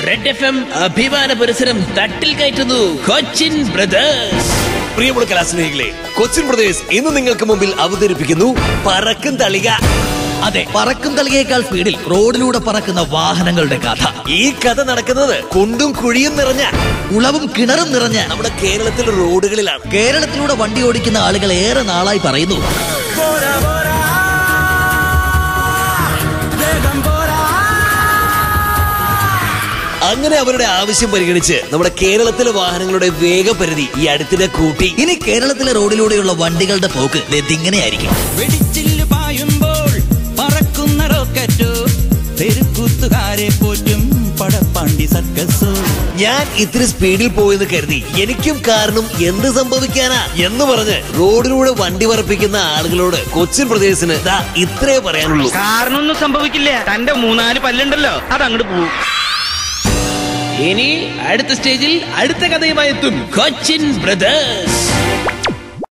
red F M അഭിമാന പുരസരം തട്ടിൽ കയറ്റുന്നു Cochin brothers പ്രിയമുള്ള കലാസ്നേഹികളെ കൊച്ചിൻ പ്രദേശ് ഇന്ന് നിങ്ങൾക്ക് മുമ്പിൽ അവതരിപ്പിക്കുന്നു പറക്കും തളിക അതെ പറക്കും തളികയേക്കാൾ സ്പീഡിൽ റോഡിലൂടെ പറക്കുന്ന വാഹനങ്ങളുടെ കഥ ഈ കഥ നടക്കുന്നത് കുണ്ടും കുഴിയും നിറഞ്ഞ ഉളവും കിണറും നിറഞ്ഞ് നമ്മുടെ കേരളത്തിലെ റോഡുകളിലാണ് കേരളത്തിലൂടെ വണ്ടി ഓടിക്കുന്ന ആളുകൾ ഏറെ നാളായി പറയുന്നു അങ്ങനെ അവരുടെ ആവശ്യം പരിഗണിച്ച് നമ്മുടെ കേരളത്തിലെ വാഹനങ്ങളുടെ വേഗപരിധി ഈ അടുത്തിടെ കൂട്ടി ഇനി കേരളത്തിലെ റോഡിലൂടെയുള്ള വണ്ടികളുടെ പോക്ക് ഇങ്ങനെയായിരിക്കും വെടിച്ചില്ല് പായുമ്പോൾ പറക്കുന്ന റോക്കറ്റോ തെരുക്കൂത്തുകാരെ പോറ്റും പടപ്പാണ്ടി സർക്കസോ ഞാൻ ഇത്തിരി സ്പീഡിൽ പോയെന്ന് കരുതി എനിക്കും കാരണം എന്ത് സംഭവിക്കാനാ എന്ന് പറഞ്ഞ് റോഡിലൂടെ വണ്ടി പറപ്പിക്കുന്ന ആളുകളോട് കൊച്ചിൻ പ്രദേശത്തിന് ദാ ഇത്രേ പറയാനുള്ളൂ കാരണമൊന്നും സംഭവിക്കില്ല തന്റെ മൂന്നാല് പല്ലുണ്ടല്ലോ അത് അങ്ങോട്ട് പോവും ഇനി അടുത്ത സ്റ്റേജിൽ അടുത്ത കഥയുമായി എത്തും കൊച്ചിൻ ബ്രദേഴ്സ്